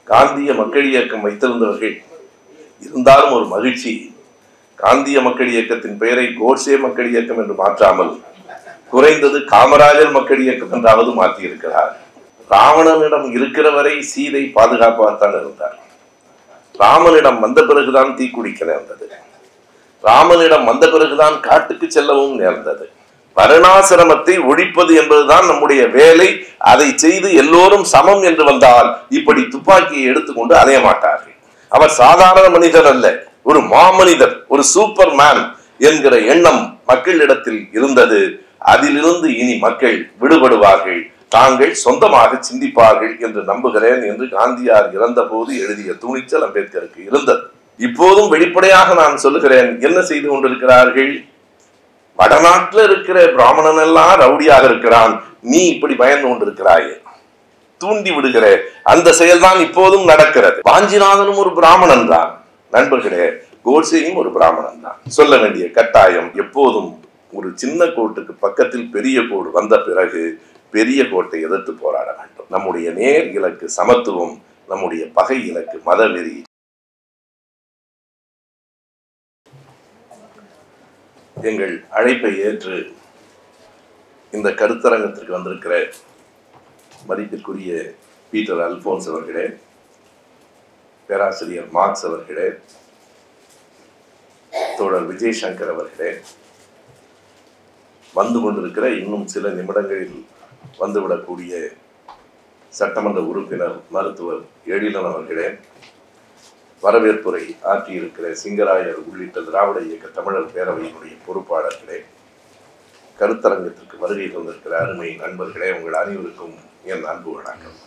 காந்திய மக்கள் இயக்கம் வைத்திருந்தவர்கள் இருந்தாலும் ஒரு மகிழ்ச்சி காந்திய மக்கள் இயக்கத்தின் பெயரை கோட்சே மக்கள் இயக்கம் என்று மாற்றாமல் குறைந்தது காமராஜர் மக்கள் இயக்கம் என்றாவது மாற்றியிருக்கிறார் ராவணனிடம் இருக்கிற வரை சீதை பாதுகாப்பாகத்தான் இருந்தார் ராமனிடம் வந்த பிறகுதான் தீக்குடிக்க நேர்ந்தது ராமனிடம் வந்த பிறகுதான் காட்டுக்கு செல்லவும் நேர்ந்தது வருணாசிரமத்தை ஒழிப்பது என்பதுதான் நம்முடைய வேலை அதை செய்து எல்லோரும் சமம் என்று வந்தால் இப்படி துப்பாக்கியை எடுத்துக்கொண்டு அலைய மாட்டார்கள் அவர் சாதாரண மனிதர் அல்ல ஒரு மாமனிதர் ஒரு சூப்பர் மேன் என்கிற எண்ணம் மக்களிடத்தில் இருந்தது அதிலிருந்து இனி மக்கள் விடுபடுவார்கள் தாங்கள் சொந்தமாக சிந்திப்பார்கள் என்று நம்புகிறேன் என்று காந்தியார் இறந்த போது எழுதிய துணிச்சல் அம்பேத்கருக்கு இருந்தது இப்போதும் வெளிப்படையாக நான் சொல்லுகிறேன் என்ன செய்து கொண்டிருக்கிறார்கள் வடநாட்டில் இருக்கிற பிராமணன் எல்லாம் ரவுடியாக இருக்கிறான் நீ இப்படி பயந்து கொண்டிருக்கிறாயே தூண்டி விடுகிற அந்த செயல்தான் இப்போதும் நடக்கிறது வாஞ்சிநாதனும் ஒரு பிராமணன் தான் நண்பர்களே கோட்சேயும் ஒரு பிராமணன் தான் சொல்ல வேண்டிய கட்டாயம் எப்போதும் ஒரு சின்ன கோட்டுக்கு பக்கத்தில் பெரிய கோடு வந்த பிறகு பெரிய கோட்டை எதிர்த்து போராட வேண்டும் நம்முடைய நேர் இலக்கு சமத்துவம் நம்முடைய பகை இலக்கு மதவெறி எங்கள் அழைப்பை ஏற்று இந்த கருத்தரங்கத்திற்கு வந்திருக்கிற மதிப்பிற்குரிய பீட்டர் அல்போன்ஸ் அவர்களே பேராசிரியர் மார்க்ஸ் அவர்களே தோழர் விஜய் சங்கர் அவர்களே வந்து கொண்டிருக்கிற இன்னும் சில நிமிடங்களில் வந்துவிடக்கூடிய சட்டமன்ற உறுப்பினர் மருத்துவர் எழிலன் அவர்களே வரவேற்புரை ஆற்றியிருக்கிற சிங்கராயர் உள்ளிட்ட திராவிட இயக்க தமிழர் பேரவையினுடைய பொறுப்பாளர்களே கருத்தரங்கத்திற்கு வருகை தந்திருக்கிற அருமை நண்பர்களே உங்கள் அனைவருக்கும் என் அன்பு வணக்கம்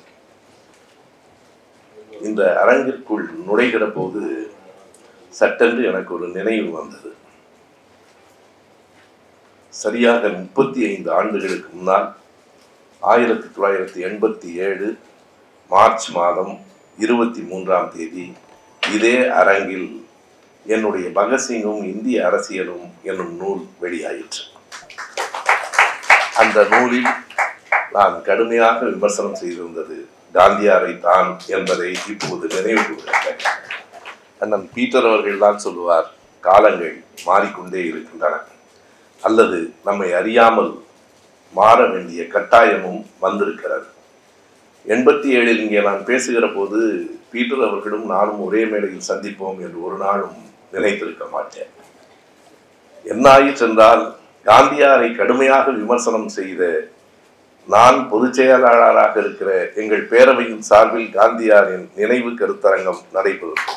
இந்த அரங்கிற்குள் நுழைகிற போது சட்டென்று எனக்கு ஒரு நினைவு வந்தது சரியாக முப்பத்தி ஐந்து ஆண்டுகளுக்கு முன்னால் ஆயிரத்தி தொள்ளாயிரத்தி எண்பத்தி ஏழு மார்ச் மாதம் இருபத்தி மூன்றாம் தேதி இதே அரங்கில் என்னுடைய பகத்சிங்கும் இந்திய அரசியலும் என்னும் நூல் வெளியாயிற்று அந்த நூலில் நான் கடுமையாக விமர்சனம் செய்திருந்தது காந்தியாரை தான் என்பதை இப்போது நினைவு கூறுகிறேன் அண்ணன் பீட்டர் அவர்கள் தான் சொல்லுவார் காலங்கள் மாறிக்கொண்டே இருக்கின்றன அல்லது நம்மை அறியாமல் மாற வேண்டிய கட்டாயமும் வந்திருக்கிறது எண்பத்தி ஏழில் இங்கே நான் பேசுகிற போது பீட்டர் அவர்களும் நானும் ஒரே மேடையில் சந்திப்போம் என்று ஒரு நாளும் நினைத்திருக்க மாட்டேன் என்ன ஆயிற்று என்றால் காந்தியாரை கடுமையாக விமர்சனம் செய்த நான் பொதுச் செயலாளராக இருக்கிற எங்கள் பேரவையின் சார்பில் காந்தியாரின் நினைவு கருத்தரங்கம் நடைபெறுகிறது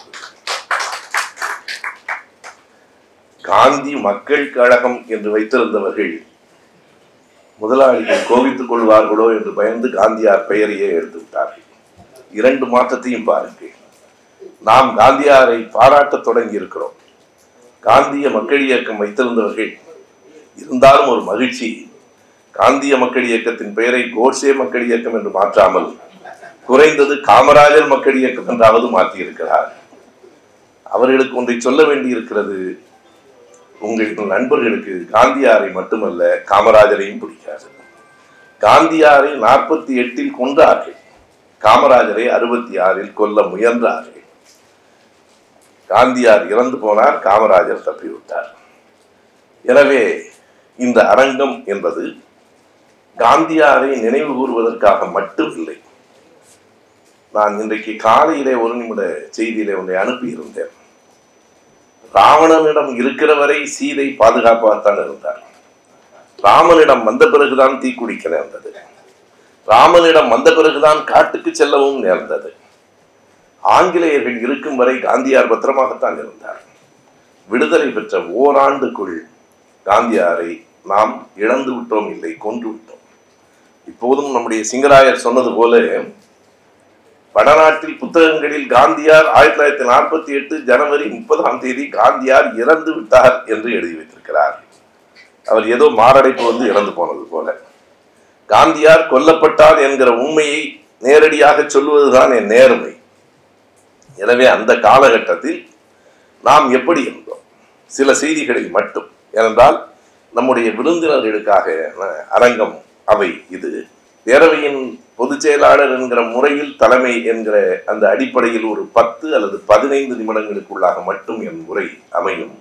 காந்தி மக்கள் கழகம் என்று வைத்திருந்தவர்கள் முதலாளிகள் கோபித்துக் கொள்வார்களோ என்று பயந்து காந்தியார் பெயரையே எடுத்து விட்டார்கள் இரண்டு மாற்றத்தையும் பாருங்கள் நாம் காந்தியாரை பாராட்டத் தொடங்கி இருக்கிறோம் காந்திய மக்கள் இயக்கம் வைத்திருந்தவர்கள் இருந்தாலும் ஒரு மகிழ்ச்சி காந்திய மக்கள் இயக்கத்தின் பெயரை கோட்சே மக்கள் இயக்கம் என்று மாற்றாமல் குறைந்தது காமராஜர் மக்கள் இயக்கம் என்றாவது மாற்றியிருக்கிறார் அவர்களுக்கு ஒன்றை சொல்ல வேண்டியிருக்கிறது உங்கள் நண்பர்களுக்கு காந்தியாரை மட்டுமல்ல காமராஜரையும் பிடிக்காது காந்தியாரை நாற்பத்தி எட்டில் கொன்றார்கள் காமராஜரை அறுபத்தி ஆறில் கொல்ல முயன்றார்கள் காந்தியார் இறந்து போனார் காமராஜர் தப்பிவிட்டார் எனவே இந்த அரங்கம் என்பது காந்தியாரை நினைவு கூறுவதற்காக மட்டும் இல்லை நான் இன்றைக்கு காலையிலே ஒரு நிமிட செய்தியிலே ஒன்றை அனுப்பியிருந்தேன் ராவணனிடம் இருக்கிற வரை சீதை பாதுகாப்பாகத்தான் இருந்தார் ராமனிடம் வந்த பிறகுதான் தீக்குடிக்க நேர்ந்தது ராமனிடம் வந்த பிறகுதான் காட்டுக்கு செல்லவும் நேர்ந்தது ஆங்கிலேயர்கள் இருக்கும் வரை காந்தியார் பத்திரமாகத்தான் இருந்தார் விடுதலை பெற்ற ஓராண்டுக்குள் காந்தியாரை நாம் இழந்து விட்டோம் இல்லை கொன்று விட்டோம் இப்போதும் நம்முடைய சிங்கராயர் சொன்னது போல வடநாட்டில் புத்தகங்களில் காந்தியார் ஆயிரத்தி தொள்ளாயிரத்தி நாற்பத்தி எட்டு ஜனவரி முப்பதாம் தேதி காந்தியார் இறந்து விட்டார் என்று எழுதி வைத்திருக்கிறார் அவர் ஏதோ மாரடைப்பு வந்து இறந்து போனது போல காந்தியார் கொல்லப்பட்டார் என்கிற உண்மையை நேரடியாக சொல்வதுதான் என் நேர்மை எனவே அந்த காலகட்டத்தில் நாம் எப்படி இருந்தோம் சில செய்திகளை மட்டும் ஏனென்றால் நம்முடைய விருந்தினர்களுக்காக அரங்கம் அவை இது பேரவையின் பொதுச் செயலாளர் என்கிற முறையில் தலைமை என்கிற அந்த அடிப்படையில் ஒரு பத்து அல்லது பதினைந்து நிமிடங்களுக்குள்ளாக மட்டும் என் உரை அமையும்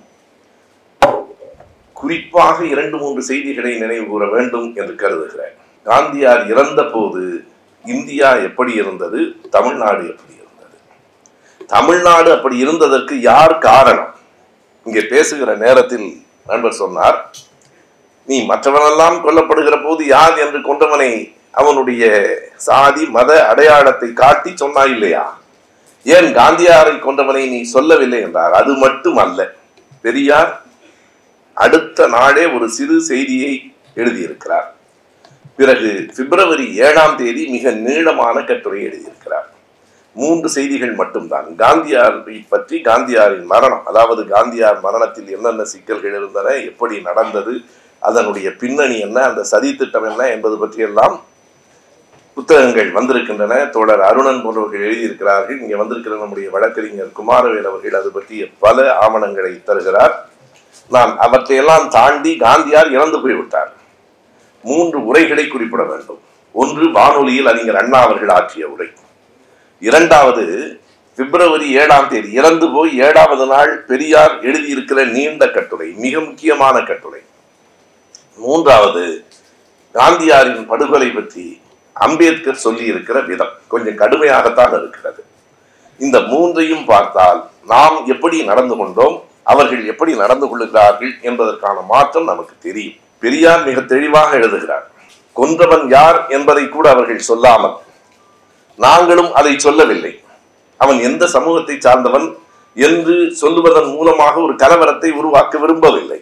குறிப்பாக இரண்டு மூன்று செய்திகளை நினைவு கூற வேண்டும் என்று கருதுகிறேன் காந்தியார் இறந்த போது இந்தியா எப்படி இருந்தது தமிழ்நாடு எப்படி இருந்தது தமிழ்நாடு அப்படி இருந்ததற்கு யார் காரணம் இங்கே பேசுகிற நேரத்தில் நண்பர் சொன்னார் நீ மற்றவனெல்லாம் கொல்லப்படுகிற போது யார் என்று கொண்டவனை அவனுடைய சாதி மத அடையாளத்தை காட்டி சொன்னாய் இல்லையா ஏன் காந்தியாரை கொண்டவனை நீ சொல்லவில்லை என்றார் அது மட்டும் அல்ல பெரியார் அடுத்த நாளே ஒரு சிறு செய்தியை எழுதியிருக்கிறார் பிறகு பிப்ரவரி ஏழாம் தேதி மிக நீளமான கட்டுரை எழுதியிருக்கிறார் மூன்று செய்திகள் மட்டும்தான் காந்தியாரை பற்றி காந்தியாரின் மரணம் அதாவது காந்தியார் மரணத்தில் என்னென்ன சிக்கல்கள் இருந்தன எப்படி நடந்தது அதனுடைய பின்னணி என்ன அந்த சதி திட்டம் என்ன என்பது பற்றியெல்லாம் புத்தகங்கள் வந்திருக்கின்றன தோழர் அருணன் போன்றவர்கள் எழுதியிருக்கிறார்கள் இங்கே வந்திருக்கிற நம்முடைய வழக்கறிஞர் குமாரவேல் அவர்கள் அது பற்றிய பல ஆவணங்களை தருகிறார் நான் அவற்றையெல்லாம் தாண்டி காந்தியார் இறந்து போய்விட்டார் மூன்று உரைகளை குறிப்பிட வேண்டும் ஒன்று வானொலியில் அறிஞர் அண்ணா அவர்கள் ஆற்றிய உரை இரண்டாவது பிப்ரவரி ஏழாம் தேதி இறந்து போய் ஏழாவது நாள் பெரியார் எழுதியிருக்கிற நீண்ட கட்டுரை மிக முக்கியமான கட்டுரை மூன்றாவது காந்தியாரின் படுகொலை பற்றி அம்பேத்கர் சொல்லி இருக்கிற விதம் கொஞ்சம் கடுமையாகத்தான் இருக்கிறது இந்த மூன்றையும் பார்த்தால் நாம் எப்படி நடந்து கொண்டோம் அவர்கள் எப்படி நடந்து கொள்ளுகிறார்கள் என்பதற்கான மாற்றம் நமக்கு தெரியும் பெரியார் மிக தெளிவாக எழுதுகிறார் கொன்றவன் யார் என்பதை கூட அவர்கள் சொல்லாமல் நாங்களும் அதை சொல்லவில்லை அவன் எந்த சமூகத்தை சார்ந்தவன் என்று சொல்லுவதன் மூலமாக ஒரு கலவரத்தை உருவாக்க விரும்பவில்லை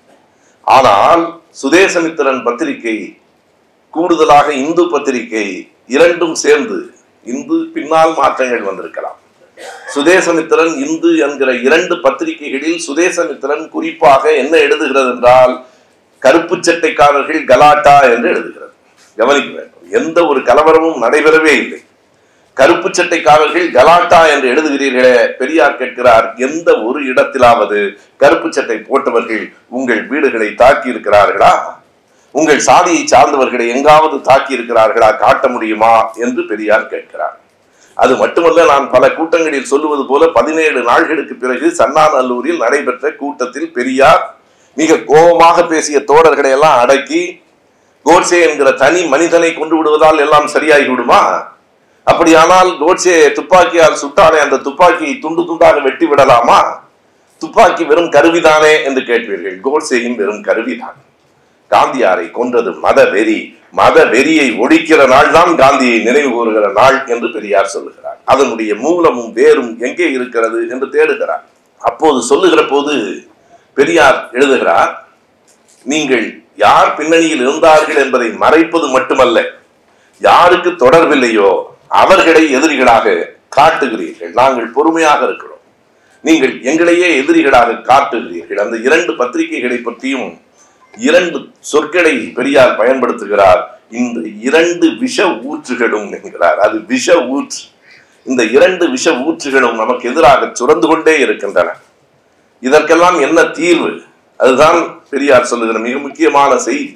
ஆனால் சுதேசமித்திரன் பத்திரிகை கூடுதலாக இந்து பத்திரிகை இரண்டும் சேர்ந்து இந்து பின்னால் மாற்றங்கள் வந்திருக்கலாம் சுதேசமித்திரன் இந்து என்கிற இரண்டு பத்திரிகைகளில் சுதேசமித்திரன் குறிப்பாக என்ன எழுதுகிறது என்றால் கருப்பு சட்டைக்காரர்கள் கலாட்டா என்று எழுதுகிறது கவனிக்க வேண்டும் எந்த ஒரு கலவரமும் நடைபெறவே இல்லை கருப்பு சட்டைக்காரர்கள் கலாட்டா என்று எழுதுகிறீர்களே பெரியார் கேட்கிறார் எந்த ஒரு இடத்திலாவது கருப்பு சட்டை போட்டவர்கள் உங்கள் வீடுகளை தாக்கி இருக்கிறார்களா உங்கள் சாதியை சார்ந்தவர்களை எங்காவது தாக்கி இருக்கிறார்களா காட்ட முடியுமா என்று பெரியார் கேட்கிறார் அது மட்டுமல்ல நான் பல கூட்டங்களில் சொல்லுவது போல பதினேழு நாள்களுக்கு பிறகு சன்னாநல்லூரில் நடைபெற்ற கூட்டத்தில் பெரியார் மிக கோபமாக பேசிய தோழர்களை எல்லாம் அடக்கி கோட்சே என்கிற தனி மனிதனை கொண்டு விடுவதால் எல்லாம் சரியாகி விடுமா அப்படியானால் கோட்சே துப்பாக்கியால் சுட்டானே அந்த துப்பாக்கியை துண்டு துண்டாக வெட்டி விடலாமா துப்பாக்கி வெறும் கருவிதானே என்று கேட்பீர்கள் கோட்சேயும் வெறும் கருவிதான் காந்தியாரை கொன்றது மத வெறி மத வெறியை ஒழிக்கிற நாள் தான் காந்தியை நினைவு கூறுகிற நாள் என்று பெரியார் சொல்லுகிறார் அதனுடைய மூலமும் வேரும் எங்கே இருக்கிறது என்று தேடுகிறார் அப்போது சொல்லுகிற போது பெரியார் எழுதுகிறார் நீங்கள் யார் பின்னணியில் இருந்தார்கள் என்பதை மறைப்பது மட்டுமல்ல யாருக்கு தொடர்பில்லையோ அவர்களை எதிரிகளாக காட்டுகிறீர்கள் நாங்கள் பொறுமையாக இருக்கிறோம் நீங்கள் எங்களையே எதிரிகளாக காட்டுகிறீர்கள் அந்த இரண்டு பத்திரிகைகளை பற்றியும் இரண்டு சொற்களை பெரியார் பயன்படுத்துகிறார் இந்த இரண்டு விஷ ஊற்றுகளும் என்கிறார் அது விஷ ஊற்று இந்த இரண்டு விஷ ஊற்றுகளும் நமக்கு எதிராக சுரந்து கொண்டே இருக்கின்றன இதற்கெல்லாம் என்ன தீர்வு அதுதான் பெரியார் சொல்லுகிற மிக முக்கியமான செய்தி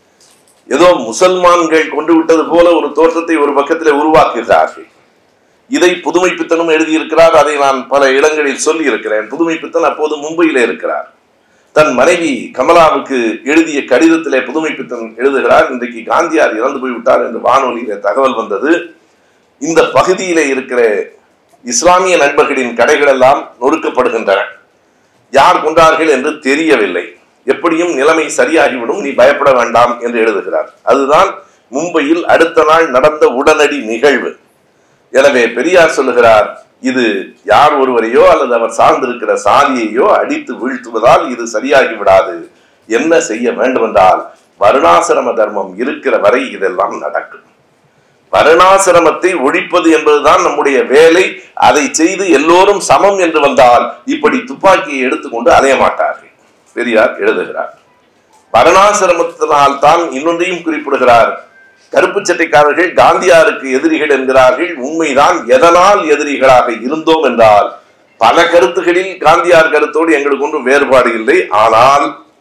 ஏதோ முசல்மான்கள் கொண்டு விட்டது போல ஒரு தோற்றத்தை ஒரு பக்கத்தில் உருவாக்குகிறார்கள் இதை புதுமை பித்தனும் எழுதியிருக்கிறார் அதை நான் பல இடங்களில் சொல்லி இருக்கிறேன் புதுமை பித்தன் அப்போது மும்பையிலே இருக்கிறார் தன் மனைவி கமலாவுக்கு எழுதிய கடிதத்திலே புதுமை பித்தன் எழுதுகிறார் இன்றைக்கு காந்தியார் இறந்து போய்விட்டார் என்று வானொலியில தகவல் வந்தது இந்த பகுதியிலே இருக்கிற இஸ்லாமிய நண்பர்களின் கடைகள் எல்லாம் நொறுக்கப்படுகின்றன யார் கொண்டார்கள் என்று தெரியவில்லை எப்படியும் நிலைமை சரியாகிவிடும் நீ பயப்பட வேண்டாம் என்று எழுதுகிறார் அதுதான் மும்பையில் அடுத்த நாள் நடந்த உடனடி நிகழ்வு எனவே பெரியார் சொல்லுகிறார் இது யார் ஒருவரையோ அல்லது அவர் சார்ந்திருக்கிற சாதியையோ அடித்து வீழ்த்துவதால் இது சரியாகி விடாது என்ன செய்ய வேண்டும் என்றால் வருணாசிரம தர்மம் இருக்கிற வரை இதெல்லாம் நடக்கும் வருணாசிரமத்தை ஒழிப்பது என்பதுதான் நம்முடைய வேலை அதை செய்து எல்லோரும் சமம் என்று வந்தால் இப்படி துப்பாக்கியை எடுத்துக்கொண்டு அலைய மாட்டார்கள் பெரியார் எழுதுகிறார் வருணாசிரமத்தினால் தான் இன்னொன்றையும் குறிப்பிடுகிறார் கருப்பு சட்டைக்காரர்கள் காந்தியாருக்கு எதிரிகள் என்கிறார்கள் உண்மைதான் எதனால் எதிரிகளாக இருந்தோம் என்றால் பல கருத்துகளில் காந்தியார் கருத்தோடு எங்களுக்கு ஒன்றும் வேறுபாடு இல்லை ஆனால்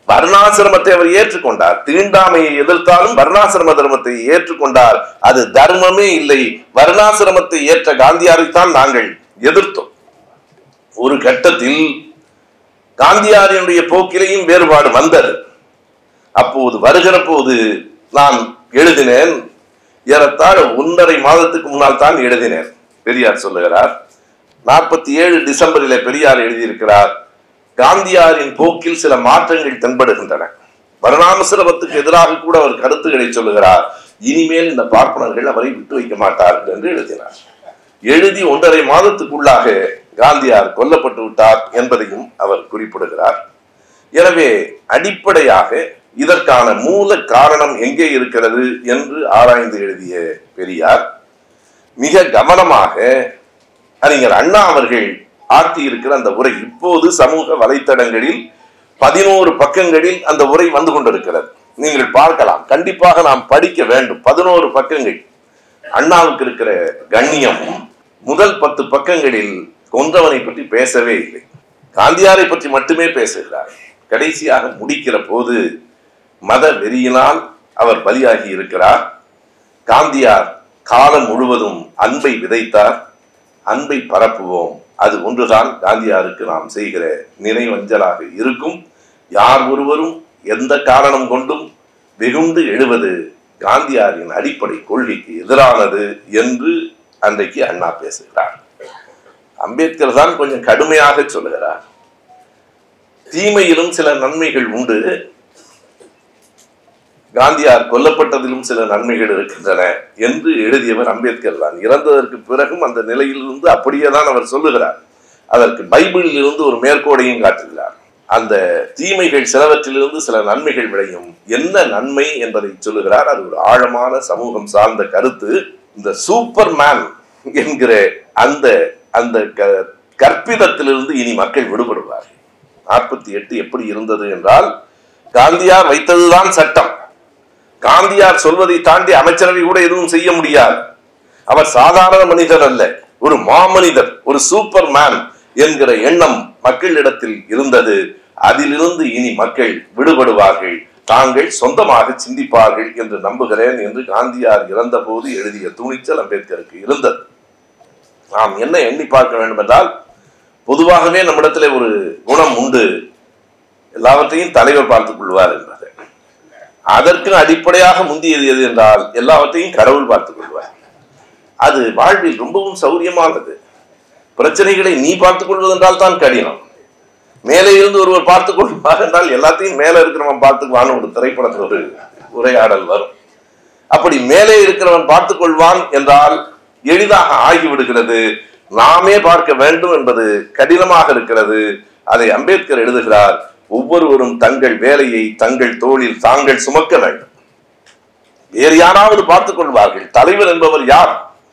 வர்ணாசிரமத்தை அவர் ஏற்றுக்கொண்டார் தீண்டாமையை எதிர்த்தாலும் வர்ணாசிரம தர்மத்தை ஏற்றுக்கொண்டார் அது தர்மமே இல்லை வர்ணாசிரமத்தை ஏற்ற காந்தியாரைத்தான் நாங்கள் எதிர்த்தோம் ஒரு கட்டத்தில் காந்தியாரினுடைய போக்கிலேயும் வேறுபாடு வந்தது அப்போது வருகிற போது நான் எழுதினேன் ஏறத்தாழ ஒன்றரை மாதத்துக்கு முன்னால் தான் எழுதினேன் பெரியார் சொல்லுகிறார் நாற்பத்தி ஏழு டிசம்பரிலே பெரியார் எழுதியிருக்கிறார் காந்தியாரின் போக்கில் சில மாற்றங்கள் தென்படுகின்றன வர்ணாசிரமத்துக்கு எதிராக கூட அவர் கருத்துக்களை சொல்லுகிறார் இனிமேல் இந்த பார்ப்பனர்கள் அவரை விட்டு வைக்க மாட்டார்கள் என்று எழுதினார் எழுதி ஒன்றரை மாதத்துக்குள்ளாக காந்தியார் கொல்லப்பட்டு விட்டார் என்பதையும் அவர் குறிப்பிடுகிறார் எனவே அடிப்படையாக இதற்கான மூல காரணம் எங்கே இருக்கிறது என்று ஆராய்ந்து எழுதிய பெரியார் மிக கவனமாக அறிஞர் அண்ணா அவர்கள் ஆற்றியிருக்கிற அந்த உரை இப்போது சமூக வலைத்தடங்களில் பதினோரு பக்கங்களில் அந்த உரை வந்து கொண்டிருக்கிறது நீங்கள் பார்க்கலாம் கண்டிப்பாக நாம் படிக்க வேண்டும் பதினோரு பக்கங்கள் அண்ணாவுக்கு இருக்கிற கண்ணியம் முதல் பத்து பக்கங்களில் கொன்றவனை பற்றி பேசவே இல்லை காந்தியாரை பற்றி மட்டுமே பேசுகிறார் கடைசியாக முடிக்கிற போது மத வெறியினால் அவர் பலியாகி இருக்கிறார் காந்தியார் காலம் முழுவதும் அன்பை விதைத்தார் அன்பை பரப்புவோம் அது ஒன்றுதான் காந்தியாருக்கு நாம் செய்கிற நினைவஞ்சலாக இருக்கும் யார் ஒருவரும் எந்த காரணம் கொண்டும் வெகுண்டு எழுவது காந்தியாரின் அடிப்படை கொள்கைக்கு எதிரானது என்று அன்றைக்கு அண்ணா பேசுகிறார் அம்பேத்கர் தான் கொஞ்சம் கடுமையாக சொல்லுகிறார் தீமையிலும் சில நன்மைகள் உண்டு காந்தியார் கொல்லப்பட்டதிலும் சில நன்மைகள் இருக்கின்றன என்று எழுதியவர் அம்பேத்கர் தான் இறந்ததற்கு பிறகும் அந்த நிலையிலிருந்து அப்படியே தான் அவர் சொல்லுகிறார் அதற்கு பைபிளில் இருந்து ஒரு மேற்கோடையும் காட்டுகிறார் அந்த தீமைகள் சிலவற்றிலிருந்து சில நன்மைகள் விளையும் என்ன நன்மை என்பதை சொல்லுகிறார் அது ஒரு ஆழமான சமூகம் சார்ந்த கருத்து இந்த சூப்பர் மேன் என்கிற அந்த அந்த க- கற்பிதத்திலிருந்து இனி மக்கள் விடுபடுவார்கள் நாற்பத்தி எட்டு எப்படி இருந்தது என்றால் காந்தியார் வைத்ததுதான் சட்டம் காந்தியார் சொல்வதை தாண்டி அமைச்சரவை கூட எதுவும் செய்ய முடியாது அவர் சாதாரண மனிதர் அல்ல ஒரு மாமனிதர் ஒரு சூப்பர் மேன் என்கிற எண்ணம் மக்களிடத்தில் இருந்தது அதிலிருந்து இனி மக்கள் விடுபடுவார்கள் தாங்கள் சொந்தமாக சிந்திப்பார்கள் என்று நம்புகிறேன் என்று காந்தியார் இறந்தபோது எழுதிய துணிச்சல் அம்பேத்கருக்கு இருந்தது நாம் என்ன எண்ணி பார்க்க வேண்டும் என்றால் பொதுவாகவே நம்மிடத்திலே ஒரு குணம் உண்டு எல்லாவற்றையும் தலைவர் பார்த்துக் கொள்வார் என்பது அதற்கு அடிப்படையாக முந்தியது எது என்றால் எல்லாவற்றையும் கடவுள் பார்த்துக் கொள்வார் அது வாழ்வில் ரொம்பவும் சௌரியமானது பிரச்சனைகளை நீ பார்த்துக் கொள்வதென்றால் தான் கடினம் மேலே இருந்து ஒருவர் பார்த்துக் கொள்வார் என்றால் எல்லாத்தையும் மேலே இருக்கிறவன் பார்த்துக்குவான்னு ஒரு திரைப்படத்தில் ஒரு உரையாடல் வரும் அப்படி மேலே இருக்கிறவன் பார்த்துக் கொள்வான் என்றால் எளிதாக ஆகிவிடுகிறது நாமே பார்க்க வேண்டும் என்பது கடினமாக இருக்கிறது அதை அம்பேத்கர் எழுதுகிறார் ஒவ்வொருவரும் தங்கள் வேலையை தங்கள் தோளில் தாங்கள் சுமக்க வேண்டும் வேறு யாராவது பார்த்துக் கொள்வார்கள் தலைவர் என்பவர் யார்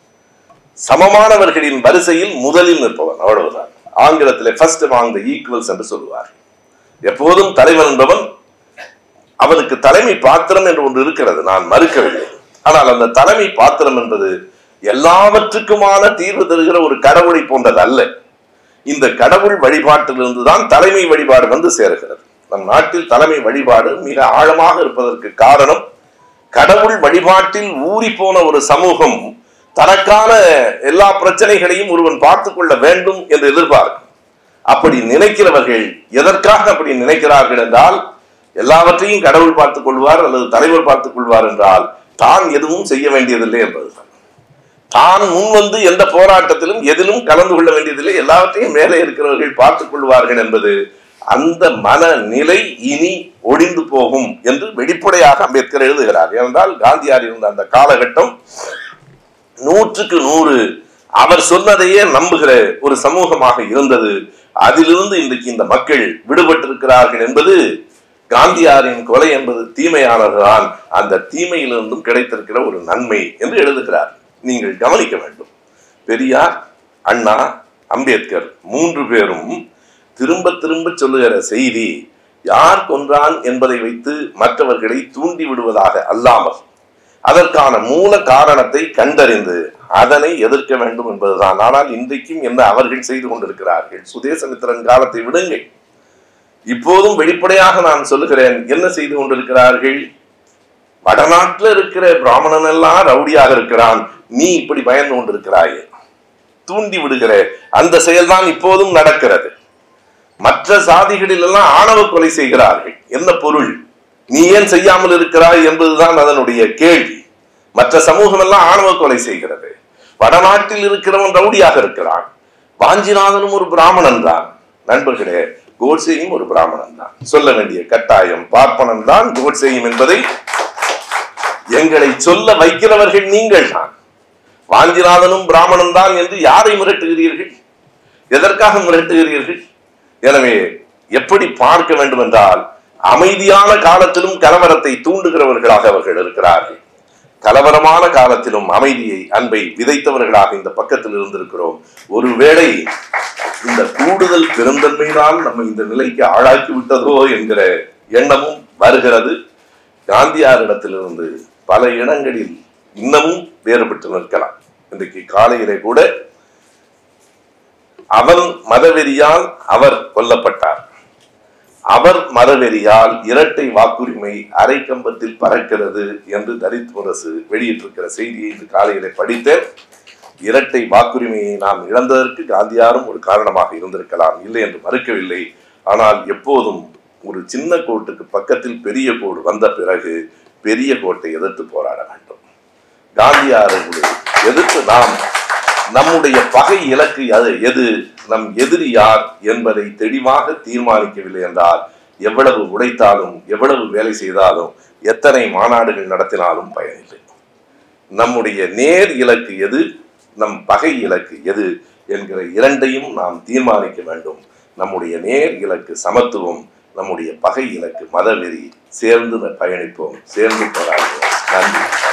சமமானவர்களின் வரிசையில் முதலில் நிற்பவன் அவ்வளவுதான் ஆங்கிலத்தில் ஃபர்ஸ்ட் among the ஈக்குவல்ஸ் என்று சொல்லுவார் எப்போதும் தலைவன் என்பவன் அவனுக்கு தலைமை பாத்திரம் என்று ஒன்று இருக்கிறது நான் மறுக்கவில்லை ஆனால் அந்த தலைமை பாத்திரம் என்பது எல்லாவற்றுக்குமான தீர்வு தருகிற ஒரு கடவுளை போன்றது அல்ல இந்த கடவுள் வழிபாட்டிலிருந்து தான் தலைமை வழிபாடு வந்து சேருகிறது நம் நாட்டில் தலைமை வழிபாடு மிக ஆழமாக இருப்பதற்கு காரணம் கடவுள் வழிபாட்டில் ஊறி போன ஒரு சமூகம் தனக்கான எல்லா பிரச்சனைகளையும் ஒருவன் பார்த்துக் கொள்ள வேண்டும் என்று எதிர்பார்க்கும் அப்படி நினைக்கிறவர்கள் எதற்காக அப்படி நினைக்கிறார்கள் என்றால் எல்லாவற்றையும் கடவுள் பார்த்துக் கொள்வார் அல்லது தலைவர் பார்த்துக் கொள்வார் என்றால் தான் எதுவும் செய்ய வேண்டியதில்லை என்பதுதான் தான் முன் வந்து எந்த போராட்டத்திலும் எதிலும் கலந்து கொள்ள வேண்டியதில்லை எல்லாவற்றையும் மேலே இருக்கிறவர்கள் பார்த்துக் கொள்வார்கள் என்பது அந்த மனநிலை இனி ஒழிந்து போகும் என்று வெளிப்படையாக அம்பேத்கர் எழுதுகிறார் ஏனென்றால் காந்தியார் இருந்த அந்த காலகட்டம் நூற்றுக்கு நூறு அவர் சொன்னதையே நம்புகிற ஒரு சமூகமாக இருந்தது அதிலிருந்து இன்றைக்கு இந்த மக்கள் விடுபட்டிருக்கிறார்கள் என்பது காந்தியாரின் கொலை என்பது தீமையானதுதான் அந்த தீமையிலிருந்தும் கிடைத்திருக்கிற ஒரு நன்மை என்று எழுதுகிறார் நீங்கள் கவனிக்க வேண்டும் பெரியார் அண்ணா அம்பேத்கர் மூன்று பேரும் திரும்ப திரும்ப சொல்லுகிற செய்தி யார் கொன்றான் என்பதை வைத்து மற்றவர்களை தூண்டி விடுவதாக அல்லாமல் அதற்கான மூல காரணத்தை கண்டறிந்து அதனை எதிர்க்க வேண்டும் என்பதுதான் ஆனால் இன்றைக்கும் என்ன அவர்கள் செய்து கொண்டிருக்கிறார்கள் சுதேசமித்திரன் காலத்தை விடுங்கள் இப்போதும் வெளிப்படையாக நான் சொல்லுகிறேன் என்ன செய்து கொண்டிருக்கிறார்கள் வடநாட்டில் இருக்கிற பிராமணன் எல்லாம் ரவுடியாக இருக்கிறான் நீ இப்படி பயந்து கொண்டிருக்கிறாயே தூண்டி விடுகிற அந்த செயல்தான் இப்போதும் நடக்கிறது மற்ற சாதிகளில் எல்லாம் ஆணவ கொலை செய்கிறார்கள் என்ன பொருள் நீ ஏன் செய்யாமல் இருக்கிறாய் என்பதுதான் அதனுடைய கேள்வி மற்ற சமூகம் எல்லாம் ஆணவ கொலை செய்கிறது வடநாட்டில் இருக்கிறவன் ரவுடியாக இருக்கிறான் வாஞ்சிநாதனும் ஒரு பிராமணன் தான் நண்பர்களே கோட்சேயும் ஒரு பிராமணன் தான் சொல்ல வேண்டிய கட்டாயம் பார்ப்பனன் தான் கோட்சேயும் என்பதை எங்களை சொல்ல வைக்கிறவர்கள் நீங்கள் தான் வாஞ்சிநாதனும் பிராமணன் தான் என்று யாரை மிரட்டுகிறீர்கள் எதற்காக மிரட்டுகிறீர்கள் எனவே எப்படி பார்க்க வேண்டும் என்றால் அமைதியான காலத்திலும் கலவரத்தை தூண்டுகிறவர்களாக அவர்கள் இருக்கிறார்கள் கலவரமான காலத்திலும் அமைதியை அன்பை விதைத்தவர்களாக இந்த பக்கத்தில் இருந்திருக்கிறோம் ஒருவேளை இந்த கூடுதல் பெருந்தன்மைதான் நம்ம இந்த நிலைக்கு ஆளாக்கி விட்டதோ என்கிற எண்ணமும் வருகிறது காந்தியாரிடத்திலிருந்து பல இடங்களில் இன்னமும் வேறுபட்டு நிற்கலாம் இன்றைக்கு காலையிலே கூட அவன் மதவெறியால் அவர் கொல்லப்பட்டார் அவர் மதவெறியால் இரட்டை வாக்குரிமை அரை கம்பத்தில் பறக்கிறது என்று தலித் முரசு வெளியிட்டிருக்கிற செய்தியை இன்று காலையிலே படித்தேன் இரட்டை வாக்குரிமையை நாம் இழந்ததற்கு காந்தியாரும் ஒரு காரணமாக இருந்திருக்கலாம் இல்லை என்று மறுக்கவில்லை ஆனால் எப்போதும் ஒரு சின்ன கோட்டுக்கு பக்கத்தில் பெரிய கோடு வந்த பிறகு பெரிய கோட்டை எதிர்த்து போராட வேண்டும் காந்தியாரை எதிர்த்து நாம் நம்முடைய பகை இலக்கு அது எது நம் எதிரி யார் என்பதை தெளிவாக தீர்மானிக்கவில்லை என்றால் எவ்வளவு உழைத்தாலும் எவ்வளவு வேலை செய்தாலும் எத்தனை மாநாடுகள் நடத்தினாலும் பயனில்லை நம்முடைய நேர் இலக்கு எது நம் பகை இலக்கு எது என்கிற இரண்டையும் நாம் தீர்மானிக்க வேண்டும் நம்முடைய நேர் இலக்கு சமத்துவம் நம்முடைய பகை இலக்கு மதவெறி சேர்ந்து பயணிப்போம் சேர்ந்து போராடுவோம் நன்றி